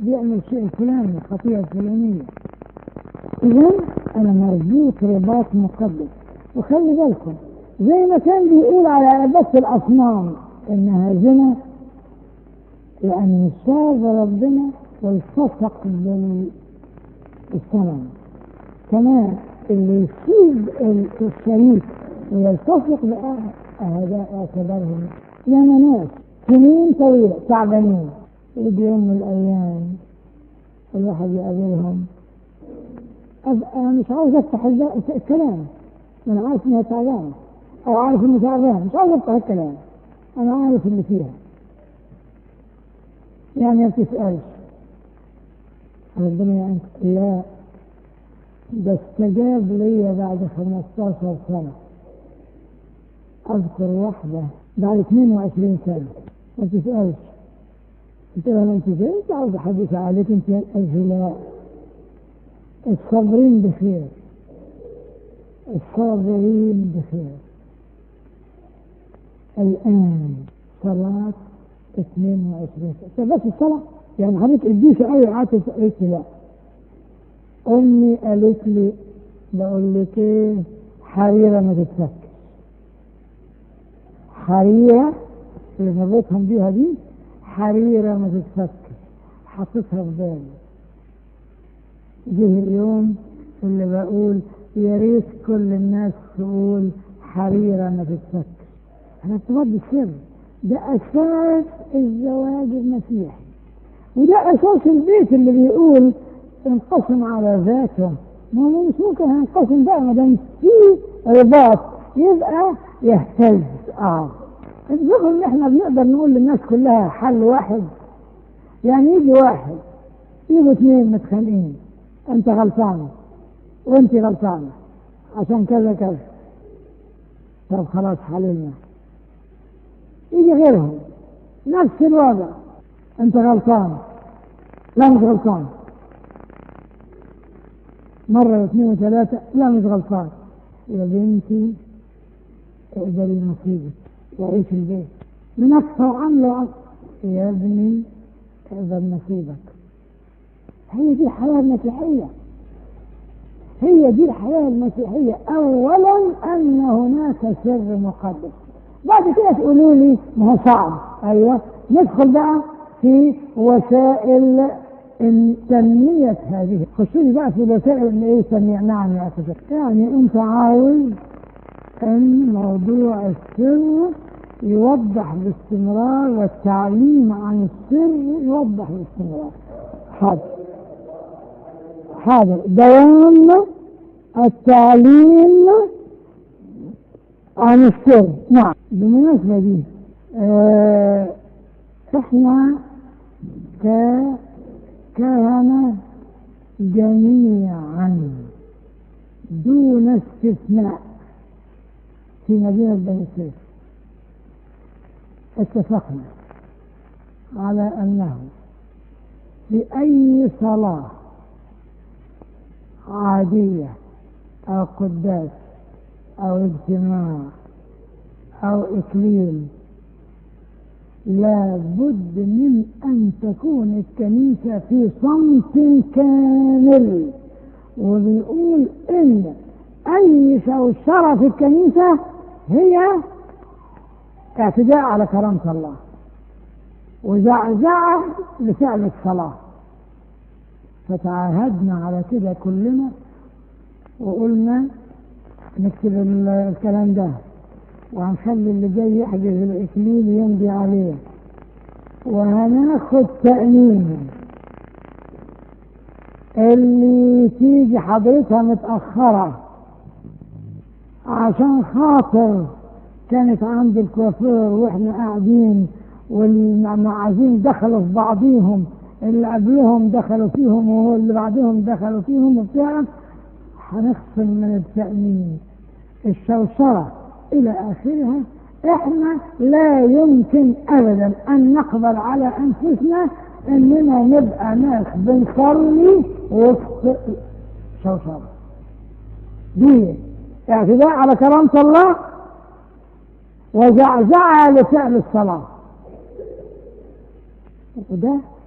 بيعمل شيء فلاني خطيئة فلانية إذا أنا مربوط رباط مقدس وخلي بالكم زي ما كان بيقول على عبادة الأصنام إنها زنا لأن ساب ربنا والتصق بالصنم كمان اللي يسيب الشريك ويلتصق بأعداء اعتبرهم ياما ناس سنين طويلة تعبانين يجي يوم من الأيام الواحد يقابلهم أبقى مش عاوز أفتح الكلام أنا عارف إنها تعبانة أو عارف إنه تعبان مش عاوز أفتح الكلام أنا عارف اللي فيها يعني ما بتسألش ربنا يعني لا ده استجاب لي بعد 15 سنة أذكر واحدة بعد 22 سنة ما تسألش قلت لها انت فين؟ انت عاوز احدث عليك انت لا الصابرين بخير الصابرين بخير الآن صلاة 22 سنة بس الصلاة يعني حضرتك اديش قوي قعدت قلت لا أمي قالت لي بقول لك ايه حريرة ما تتفكش حريرة اللي مربوطهم بيها دي حريرة ما تتفكش حطيتها في بالي جه اليوم اللي بقول يا ريت كل الناس تقول حريرة ما تتفكش انا ارتباط بالسر ده اساس الزواج المسيحي وده اساس البيت اللي بيقول انقسم على ذاته ما هو مش ممكن هنقسم بقى ما دام في رباط يبقى يهتز اه الظهر ان احنا بنقدر نقول للناس كلها حل واحد يعني يجي واحد يجوا اثنين متخانقين انت غلطانه وانت غلطانه عشان كذا كذا طب خلاص حللنا يجي غيرهم نفس الوضع انت غلطان لا مش غلطان مرة واثنين وثلاثة لا مش غلطان يا بنتي اقبلي نصيبك وعيش البيت بنفسه وعامله يا ابني اقبل نصيبك هي دي الحياة المسيحية هي دي الحياة المسيحية أولا أن هناك سر مقدس بعد كده تقولوا لي ما هو صعب أيوه ندخل بقى في وسائل تنمية هذه خشوا لي بقى في الوسائل اللي ايه تنمية نعم يا أخي يعني أنت عاوز أن موضوع السر يوضح باستمرار والتعليم عن السر يوضح باستمرار حاضر حاضر دوام التعليم عن السر نعم بالمناسبة دي اه احنا ككهنة جميعا دون استثناء في مدينة بني سويف اتفقنا على أنه في أي صلاة عادية أو قداس أو اجتماع أو إكليل لابد من أن تكون الكنيسة في صمت كامل وبيقول إن أي شوشرة في الكنيسة هي اعتداء على كرامة الله وزعزعة لفعل الصلاة فتعاهدنا على كده كلنا وقلنا نكتب الكلام ده وهنخلي اللي جاي يحجز الإكليل يمضي عليه وهناخد تأمين اللي تيجي حضرتها متأخرة عشان خاطر كانت عند الكوافير واحنا قاعدين والمعازيم دخلوا في بعضيهم اللي قبلهم دخلوا فيهم واللي بعدهم دخلوا فيهم وبتاع هنخصم من التأمين الشوشرة إلى آخرها إحنا لا يمكن أبدا أن نقبل على أنفسنا إننا نبقى ناس بنصلي وسط شوشرة دي اعتداء على كرامة الله وزعزعة لفعل الصلاة وده